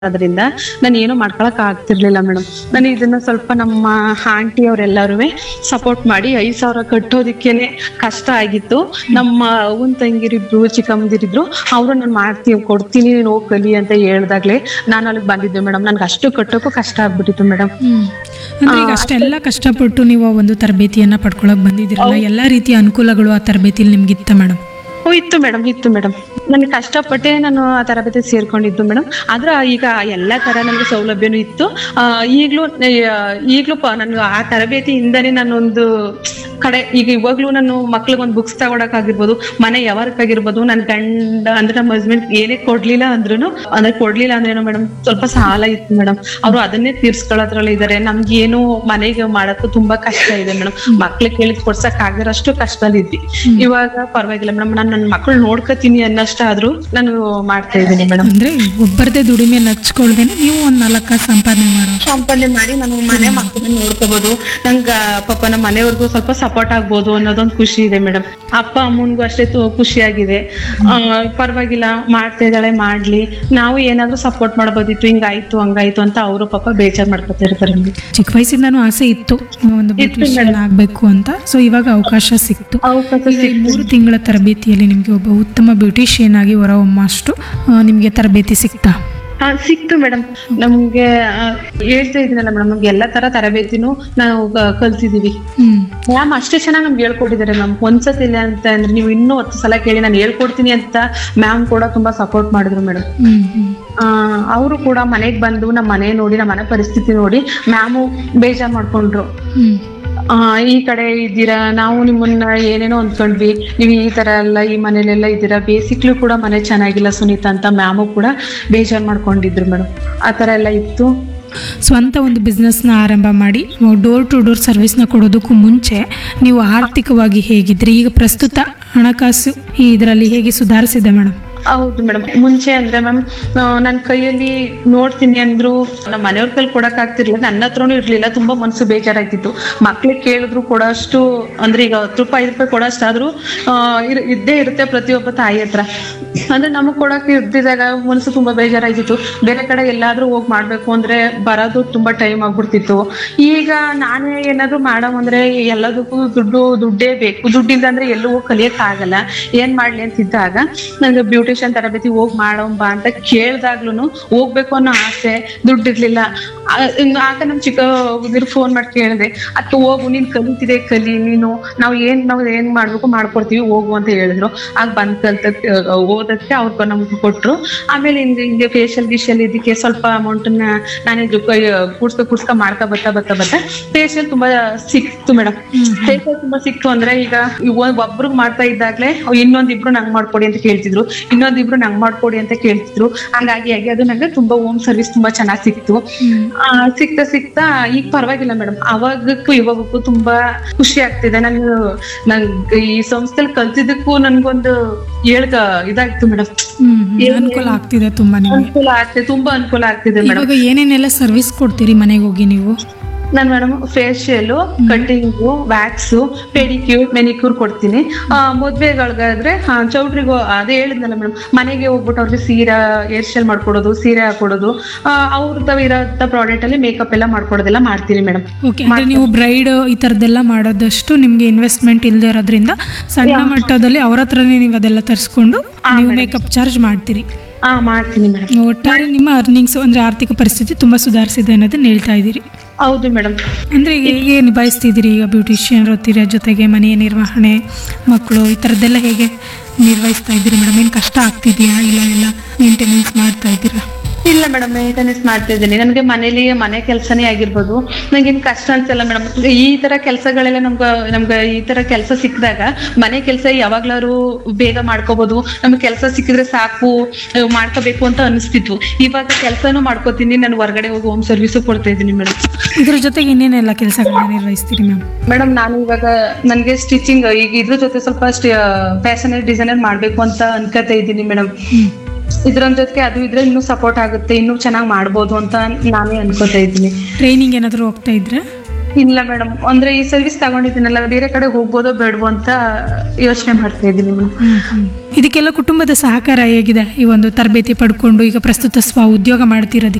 ಅದರಿಂದ ನಾನು ಏನು ಮಾಡ್ಕೊಳಕ್ ಆಗ್ತಿರ್ಲಿಲ್ಲ ಮೇಡಮ್ ನಾನು ಇದನ್ನ ಸ್ವಲ್ಪ ನಮ್ಮ ಆಂಟಿ ಅವರೆಲ್ಲರೂ ಸಪೋರ್ಟ್ ಮಾಡಿ ಐದ್ ಸಾವಿರ ಕಟ್ಟೋದಿಕ್ಕೇನೆ ಕಷ್ಟ ಆಗಿತ್ತು ನಮ್ಮ ಅವನ್ ತಂಗಿರಿಬ್ರು ಚಿಕ್ಕಮ್ಮದಿರಿದ್ರು ಅವರು ನಾನು ಮಾಡ್ತೀವಿ ಕೊಡ್ತೀನಿ ನೀನು ಹೋಗ್ ಕಲಿ ಅಂತ ಹೇಳ್ದಾಗ್ಲೇ ನಾನು ಅಲ್ಲಿಗೆ ಬಂದಿದ್ದೆ ಮೇಡಮ್ ನನ್ಗೆ ಅಷ್ಟು ಕಟ್ಟೋಕ್ಕೂ ಕಷ್ಟ ಆಗ್ಬಿಟ್ಟಿತ್ತು ಮೇಡಮ್ ಹ್ಮ್ ಅಂದ್ರೆ ಈಗ ಅಷ್ಟೆಲ್ಲ ಕಷ್ಟಪಟ್ಟು ನೀವು ಆ ಒಂದು ತರಬೇತಿಯನ್ನ ಪಡ್ಕೊಳಕ್ ಬಂದಿದ್ದೀರಲ್ಲ ಎಲ್ಲಾ ರೀತಿಯ ಅನುಕೂಲಗಳು ಆ ತರಬೇತಿಲಿ ನಿಮ್ಗಿತ್ತ ಮೇಡಮ್ ಓ ಇತ್ತು ಮೇಡಮ್ ಇತ್ತು ಮೇಡಮ್ ನನಗೆ ಕಷ್ಟಪಟ್ಟೆ ನಾನು ಆ ತರಬೇತಿ ಸೇರ್ಕೊಂಡಿದ್ದು ಮೇಡಮ್ ಆದ್ರೆ ಈಗ ಎಲ್ಲಾ ತರ ನನಗೆ ಸೌಲಭ್ಯನೂ ಇತ್ತು ಆ, ಈಗ್ಲೂ ಆ, ಈಗ್ಲೂ ಪ- ನನ್ಗೆ ಆ ತರಬೇತಿಯಿಂದನೇ ನಾನೊಂದು ಕಡೆ ಈಗ ಇವಾಗ್ಲೂ ನಾನು ಮಕ್ಳಿಗೆ ಒಂದು ಬುಕ್ಸ್ ತಗೊಳಕ್ ಆಗಿರ್ಬೋದು ಮನೆ ಯಾವರ್ಕಾಗಿರ್ಬೋದು ನನ್ನ ಗಂಡ ಅಂದ್ರೆ ನಮ್ಮ ಹಸ್ಬೆಂಡ್ ಏನೇ ಕೊಡ್ಲಿಲ್ಲ ಅಂದ್ರೂ ಅಂದ್ರೆ ಕೊಡ್ಲಿಲ್ಲ ಅಂದ್ರೇನು ಮೇಡಮ್ ಸ್ವಲ್ಪ ಸಾಲ ಇತ್ತು ಮೇಡಮ್ ಅವರು ಅದನ್ನೇ ತೀರ್ಸ್ಕೊಳ್ಳೋದ್ರಲ್ಲಿ ಇದಾರೆ ನಮ್ಗೆ ಏನು ಮನೆಗೆ ಮಾಡಕ್ಕೂ ತುಂಬಾ ಕಷ್ಟ ಇದೆ ಮೇಡಮ್ ಮಕ್ಳಿಗೆ ಕೇಳಿದ್ ಕೊಡ್ಸಕ್ ಆಗದಿರೋಷ್ಟು ಕಷ್ಟದಲ್ಲಿ ಇದ್ವಿ ಇವಾಗ ಪರವಾಗಿಲ್ಲ ಮೇಡಮ್ ನಾನು ನನ್ನ ಮಕ್ಳು ನೋಡ್ಕೋತೀನಿ ಅನ್ನಷ್ಟಾದ್ರೂ ನಾನು ಮಾಡ್ತಾ ಇದ್ದೀನಿ ಮೇಡಮ್ ಅಂದ್ರೆ ಒಬ್ಬರದೇ ದುಡಿಮೆ ಹಚ್ಕೊಳ್ದೇನೆ ನೀವು ಒಂದ್ ನಾಲ್ಕು ಕಾಸು ಸಂಪಾದನೆ ಮಾಡೋ ಸಂಪಾದನೆ ಮಾಡಿ ನಾನು ಮನೆ ಮಕ್ಕಳನ್ನ ನೋಡ್ಕೋಬಹುದು ನಂಗ ಪಾಪ ನಮ್ಮ ಮನೆಯವ್ರಿಗೂ ಸ್ವಲ್ಪ ಸಪೋರ್ಟ್ ಆಗ್ಬೋದು ಅನ್ನೋದೊಂದು ಖುಷಿ ಇದೆ ಮೇಡಮ್ ಅಪ್ಪ ಅಮ್ಮನ್ಗೂ ಅಷ್ಟೇ ತು- ಖುಷಿಯಾಗಿದೆ ಆ, ಪರವಾಗಿಲ್ಲ ಮಾಡ್ತಾ ಇದ್ದಾಳೆ ಮಾಡ್ಲಿ ನಾವು ಏನಾದ್ರೂ ಸಪೋರ್ಟ್ ಮಾಡಬಹುದಿತ್ತು ಹಿಂಗಾಯ್ತು ಹಂಗಾಯ್ತು ಅಂತ ಅವರು ಪಾಪ ಬೇಜಾರ್ ಮಾಡ್ಕೊತಾ ಇರ್ತಾರೆ ನಮ್ಗೆ. ಚಿಕ್ಕ ವಯಸ್ಸಿಂದಾನು ಆಸೆ ಇತ್ತು ಒಂದು ಬ್ಯೂಟಿಷಿಯನ್ ಆಗ್ಬೇಕು ಅಂತ ಸೊ ಇವಾಗ ಅವಕಾಶ ಸಿಕ್ತು ಅವಕಾಶ ಈಗ ಈ ಮೂರು ತಿಂಗಳ ತರಬೇತಿಯಲ್ಲಿ ನಿಮ್ಗೆ ಒಬ್ಬ ಉತ್ತಮ ಬ್ಯೂಟಿಷಿಯನ್ ಆಗಿ ಹೊರಹೊಮ್ಮಷ್ಟು ಆ, ನಿಮ್ಗೆ ತರಬೇತಿ ಸಿಕ್ತಾ ಹಾ ಸಿಕ್ತು ಮೇಡಮ್ ನಮ್ಗೆ ಆ, ಹೇಳ್ತಾ ಇದೀನಲ್ಲ ಮೇಡಮ್ ನಮ್ಗೆ ಎಲ್ಲಾ ತರ ತರಬೇತಿನೂ ನಾವು ಕ- ಕಲ್ತಿದೀವಿ ಹ್ಮ್ ಮ್ಯಾಮ್ ಅಷ್ಟೇ ಚೆನ್ನಾಗಿ ನಮ್ಗೆ ಹೇಳ್ಕೊಟ್ಟಿದ್ದಾರೆ ಮ್ಯಾಮ್ ಒಂದ್ಸತಿ ಇಲ್ಲ ಅಂತ ಅಂದ್ರೆ ನೀವು ಇನ್ನೂ ಹತ್ತು ಸಲ ಕೇಳಿ ನಾನು ಹೇಳ್ಕೊಡ್ತೀನಿ ಅಂತ ಮ್ಯಾಮ್ ಕೂಡ ತುಂಬಾ ಸಪೋರ್ಟ್ ಮಾಡಿದ್ರು ಮೇಡಮ್ ಹ್ಮ್ ಹ್ಮ್ ಅವರು ಕೂಡ ಮನೆಗ್ ಬಂದು ನಮ್ಮ ಮನೆ ನೋಡಿ ನಮ್ಮ ಮನೆ ಪರಿಸ್ಥಿತಿ ನೋಡಿ ಮ್ಯಾಮು ಬೇಜಾರ್ ಮಾಡ್ಕೊಂಡ್ರು ಹ್ಮ್ ಆ, ಈ ಕಡೆ ಇದ್ದೀರಾ ನಾವು ನಿಮ್ಮನ್ನ ಏನೇನೋ ಅಂದ್ಕೊಂಡ್ವಿ ನೀವು ಈ ತರ ಎಲ್ಲ ಈ ಮನೇಲೆಲ್ಲ ಇದ್ದೀರಾ ಬೇಸಿಕ್ಲಿ ಕೂಡ ಮನೆ ಚೆನ್ನಾಗಿಲ್ಲ ಸುನೀತಾ ಅಂತ ಮ್ಯಾಮು ಕೂಡ ಬೇಜಾರ್ ಮಾಡ್ಕೊಂಡಿದ್ರು ಮೇಡಮ್ ಆ ತರ ಎಲ್ಲ ಇತ್ತು ಸ್ವಂತ ಒಂದು ಬಿಸ್ನೆಸ್ನ ಆರಂಭ ಮಾಡಿ ಡೋರ್ ಟು ಡೋರ್ ಸರ್ವಿಸ್ನ ಕೊಡೋದಕ್ಕೂ ಮುಂಚೆ ನೀವು ಆರ್ಥಿಕವಾಗಿ ಹೇಗಿದ್ರಿ ಈಗ ಪ್ರಸ್ತುತ ಹಣಕಾಸು ಈ ಇದರಲ್ಲಿ ಹೇಗೆ ಸುಧಾರಿಸಿದೆ ಮೇಡಮ್ ಹೌದು ಮೇಡಮ್ ಮುಂಚೆ ಅಂದ್ರೆ ಮ್ಯಾಮ್ ನನ್ನ ಕೈಯಲ್ಲಿ ನೋಡ್ತೀನಿ ಅಂದ್ರು ನಮ್ಮ ಮನೆಯವ್ರ ಕೈಲಿ ಕೊಡಕ್ ಆಗ್ತಿರ್ಲಿಲ್ಲ ನನ್ನ ಹತ್ರನೂ ಇರ್ಲಿಲ್ಲ ತುಂಬಾ ಮನ್ಸು ಬೇಜಾರಾಗ್ತಿತ್ತು ಮಕ್ಳಿಗೆ ಕೇಳಿದ್ರು ಕೊಡೋಷ್ಟು ಅಂದ್ರೆ ಈಗ ಹತ್ತು ರೂಪಾಯಿ ಐದು ರೂಪಾಯಿ ಕೊಡೋಷ್ಟಾದ್ರೂ ಆ, ಇರ್- ಇದ್ದೇ ಇರುತ್ತೆ ಪ್ರತಿಯೊಬ್ಬ ತಾಯಿ ಹತ್ರ ಅಂದ್ರೆ ನಮಗ್ ಕೊಡಕ್ ಇದ್ದಿದಾಗ ಮನಸ್ಸು ತುಂಬಾ ಬೇಜಾರಾಗಿತ್ತು ಬೇರೆ ಕಡೆ ಎಲ್ಲಾದ್ರೂ ಹೋಗಿ ಮಾಡ್ಬೇಕು ಅಂದ್ರೆ ಬರೋದು ತುಂಬಾ ಟೈಮ್ ಆಗ್ಬಿಡ್ತಿತ್ತು ಈಗ ನಾನೇ ಏನಾದ್ರು ಮಾಡಮ್ ಅಂದ್ರೆ ಎಲ್ಲದಕ್ಕೂ ದುಡ್ಡು ದುಡ್ಡೇ ಬೇಕು ದುಡ್ಡಿಲ್ಲ ಅಂದ್ರೆ ಎಲ್ಲೂ ಹೋಗಿ ಕಲಿಯಕ್ ಆಗಲ್ಲ ಏನ್ ಮಾಡ್ಲಿ ಅಂತಿದ್ದಾಗ ನಂಗೆ ಬ್ಯೂಟಿಷಿಯನ್ ತರಬೇತಿ ಹೋಗ್ ಮಾಡೋಂಬಾ ಅಂತ ಕೇಳ್ದಾಗ್ಲೂ ಹೋಗ್ಬೇಕು ಅನ್ನೋ ಆಸೆ ದುಡ್ಡಿರ್ಲಿಲ್ಲ ಆ, ಇನ್ನು ಆಗ ನಮ್ ಚಿಕ್ಕ ಹುಡುಗರು ಫೋನ್ ಮಾಡಿ ಕೇಳಿದೆ ಅಕ್ಕ ಹೋಗು ನೀನ್ ಕಲಿತಿದೆ ಕಲಿ ನೀನು ನಾವು ಏನ್ ನಾವು ಏನ್ ಮಾಡ್ಬೇಕು ಮಾಡ್ಕೊಡ್ತೀವಿ ಹೋಗು ಅಂತ ಹೇಳಿದ್ರು ಆಗ ಬಂದ್ ಕಲ್ತ ಓದಕ್ಕೆ ಅವ್ರು ನಮ್ಗೆ ಕೊಟ್ರು ಆಮೇಲೆ ಹಿಂಗೆ ಹಿಂಗೆ ಫೇಶಿಯಲ್ ಗಿಶಿಯಲ್ ಇದಕ್ಕೆ ಸ್ವಲ್ಪ ಅಮೌಂಟನ್ನ ನಾನೇ ಕೂಡ್ಸ್ಕೊ ಕೂಡ್ಸ್ಕೊ ಮಾಡ್ಕೊ ಬರ್ತಾ ಬರ್ತಾ ಬರ್ತಾ ಫೇಶಿಯಲ್ ತುಂಬಾ ಸಿಕ್ತು ಮೇಡಮ್ ಫೇಶಿಯಲ್ ತುಂಬಾ ಸಿಕ್ತು ಅಂದ್ರೆ ಈಗ ಒಬ್ರಿಗೆ ಮಾಡ್ತಾ ಇದ್ದಾಗ್ಲೇ ಇನ್ನೊಂದಿಬ್ರು ನಂಗ್ ಮಾಡ್ಕೊಡಿ ಅಂತ ಕೇಳ್ತಿದ್ರು ಇನ್ನೊಂದಿಬ್ರು ನಂಗ್ ಮಾಡ್ಕೊಡಿ ಅಂತ ಕೇಳ್ತಿದ್ರು ಹಂಗಾಗಿ ಹಾಗೆ ಅದು ನಂಗೆ ತುಂಬಾ ಹೋಮ್ ಸರ್ವಿಸ್ ತುಂಬಾ ಚೆನ್ನಾಗ್ ಸಿಕ್ತು ಆ, ಸಿಕ್ತಾ ಸಿಕ್ತಾ ಈಗ ಪರವಾಗಿಲ್ಲ ಮೇಡಮ್ ಅವಾಗಕ್ಕೂ ಇವಾಗಕ್ಕೂ ತುಂಬಾ ಖುಷಿ ಆಗ್ತಿದೆ ನಾನು ನಂಗ್ ಈ ಸಂಸ್ಥೆಲಿ ಕಲ್ತಿದ್ದಕ್ಕೂ ನನ್ಗೊಂದು ಹೇಳ್ಕ ಇದಾಗ್ತು ಮೇಡಮ್ ಹ್ಮ್ ಹ್ಮ್. ಅನುಕೂಲ ಆಗ್ತಿದೆ ತುಂಬಾ ನಿಮಗೆ ಅನುಕೂಲ ಆಗ್ತಿದೆ ತುಂಬಾ ಅನುಕೂಲ ಆಗ್ತಿದೆ ಮೇಡಮ್ ಇವಾಗ ಏನೇನೆಲ್ಲ ಸರ್ವಿಸ್ ಕೊಡ್ತೀರಿ ಮನೆಗೆ ಹೋಗಿ ನೀವು ನಾನು madam facial cutting wax pedicure manicure ಕೊಡ್ತೀನಿ ಆ, ಮದ್ವೆಗಳ್ಗಾದ್ರೆ ಹಾ, ಚೌಟ್ರಿಗೂ ಅದೇ ಹೇಳಿದ್ನಲ್ಲ ಮೇಡಮ್ ಮನೆಗೆ ಹೋಗ್ಬಿಟ್ಟು ಅವ್ರಿಗೆ ಸೀರೆ ಹೇರ್ ಸ್ಟೈಲ್ ಮಾಡ್ಕೊಡೋದು ಸೀರೆ ಹಾಕೊಡೋದು ಅವ್ರದ್ದು ಇರೋಂಥ ಪ್ರಾಡಕ್ಟ್ ಅಲ್ಲಿ ಮೇಕಪ್ ಎಲ್ಲ ಮಾಡ್ಕೊಡೋದೆಲ್ಲ ಮಾಡ್ತೀನಿ ಮೇಡಮ್ ಓಕೆ ಅಂದ್ರೆ ನೀವು ಬ್ರೈಡ್ ಈ ಥರದ್ದೆಲ್ಲ ಮಾಡೋದಷ್ಟು ನಿಮ್ಗೆ ಇನ್ವೆಸ್ಟ್ಮೆಂಟ್ ಇಲ್ಲದೆ ಇರೋದ್ರಿಂದ ಸಣ್ಣ ಮಟ್ಟದಲ್ಲಿ ಅವ್ರ ಹತ್ರನೇ ನೀವು ಅದೆಲ್ಲ ತರಿಸ್ಕೊಂಡು ನೀವು ಮೇಕಪ್ ಚಾರ್ಜ್ ಮಾಡ್ತೀರಿ ಹಾ ಮಾಡ್ತೀನಿ ಮೇಡಮ್ ಒಟ್ಟಾರೆ ನಿಮ್ಮ ಅರ್ನಿಂಗ್ಸ್ ಅಂದ್ರೆ ಆರ್ಥಿಕ ಪರಿಸ್ಥಿತಿ ತುಂಬಾ ಸುಧಾರಿಸಿದೆ ಅನ್ನೋದನ್ನ ಹೇಳ್ತಾ ಇದ್ದೀರಿ ಹೌದು ಮೇಡಮ್ ಅಂದ್ರೆ ಈಗ ಹೇಗೆ ನಿಭಾಯಿಸ್ತಿದ್ದೀರಿ ಈಗ ಬ್ಯೂಟಿಷಿಯನ್ ವೃತ್ತಿರ ಜೊತೆಗೆ ಮನೆಯ ನಿರ್ವಹಣೆ ಮಕ್ಕಳು ಈ ಥರದ್ದೆಲ್ಲ ಹೇಗೆ ನಿರ್ವಹಿಸ್ತಾ ಇದ್ದೀರಿ ಮೇಡಮ್ ಏನು ಕಷ್ಟ ಆಗ್ತಿದೆಯಾ ಇಲ್ಲ ಎಲ್ಲ ಮೇಂಟೆನೆನ್ಸ್ ಮಾಡ್ತಾ ಇದ್ದೀರಾ ಇಲ್ಲ ಮೇಡಮ್ ಮೇಂಟೆನೆನ್ಸ್ ಮಾಡ್ತಾ ಇದ್ದೀನಿ ನನಗೆ ಮನೇಲಿ ಮನೆ ಕೆಲಸನೇ ಆಗಿರ್ಬೋದು ನಂಗೇನ್ ಕಷ್ಟ ಅನ್ಸಲ್ಲ ಮೇಡಮ್ ಈ ತರ ಕೆಲಸಗಳೆಲ್ಲ ನಮ್ಗ ನಮ್ಗ ಈ ತರ ಕೆಲಸ ಸಿಕ್ಕಿದಾಗ ಮನೆ ಕೆಲಸ ಯಾವಾಗ್ಲಾರು ಬೇಗ ಮಾಡ್ಕೋಬಹುದು ನಮ್ಗೆ ಕೆಲಸ ಸಿಕ್ಕಿದ್ರೆ ಸಾಕು ಅಹ್, ಮಾಡ್ಕೋಬೇಕು ಅಂತ ಅನಿಸ್ತಿತ್ತು ಇವಾಗ ಕೆಲಸನೂ ಮಾಡ್ಕೋತೀನಿ ನಾನು ಹೊರಗಡೆ ಹೋಗಿ ಹೋಮ್ ಸರ್ವಿಸು ಕೊಡ್ತಾ ಇದ್ದೀನಿ ಮೇಡಮ್ ಇದ್ರ ಜೊತೆಗೆ ಇನ್ನೇನೆಲ್ಲ ಕೆಲಸಗಳನ್ನ ನಿರ್ವಹಿಸ್ತೀರಿ ಮ್ಯಾಮ್ ಮೇಡಮ್ ನಾನು ಇವಾಗ ನನಗೆ ಸ್ಟಿಚಿಂಗ್ ಈಗ ಇದ್ರ ಜೊತೆ ಸ್ವಲ್ಪ ಫ್ಯಾಷನ್ ಡಿಸೈನರ್ ಮಾಡ್ಬೇಕು ಅಂತ ಅನ್ಕೋತಾ ಇದ್ದೀನಿ ಮೇಡಮ್ ಇದ್ರ ಜೊತೆಗೆ ಅದು ಇದ್ರೆ ಇನ್ನೂ ಸಪೋರ್ಟ್ ಆಗುತ್ತೆ ಇನ್ನೂ ಚೆನ್ನಾಗಿ ಮಾಡ್ಬೋದು ಅಂತ ನಾನೇ ಅನ್ಕೋತಾ ಇದ್ದೀನಿ ಟ್ರೈನಿಂಗ್ ಏನಾದರೂ ಹೋಗ್ತಾ ಇದ್ರೆ ಇಲ್ಲ ಮೇಡಮ್ ಅಂದ್ರೆ ಈ ಸರ್ವಿಸ್ ತಗೊಂಡಿದ್ದೀನಲ್ಲ ಬೇರೆ ಕಡೆ ಹೋಗ್ಬೋದೋ ಬೇಡವೋ ಅಂತ ಯೋಚನೆ ಮಾಡ್ತಾ ಇದ್ದೀನಿ ಮೇಡಮ್ ಇದಕ್ಕೆಲ್ಲ ಕುಟುಂಬದ ಸಹಕಾರ ಹೇಗಿದೆ ಈ ಒಂದು ತರಬೇತಿ ಪಡ್ಕೊಂಡು ಈಗ ಪ್ರಸ್ತುತ ಸ್ವ ಉದ್ಯೋಗ ಮಾಡ್ತಿರೋದಕ್ಕೆ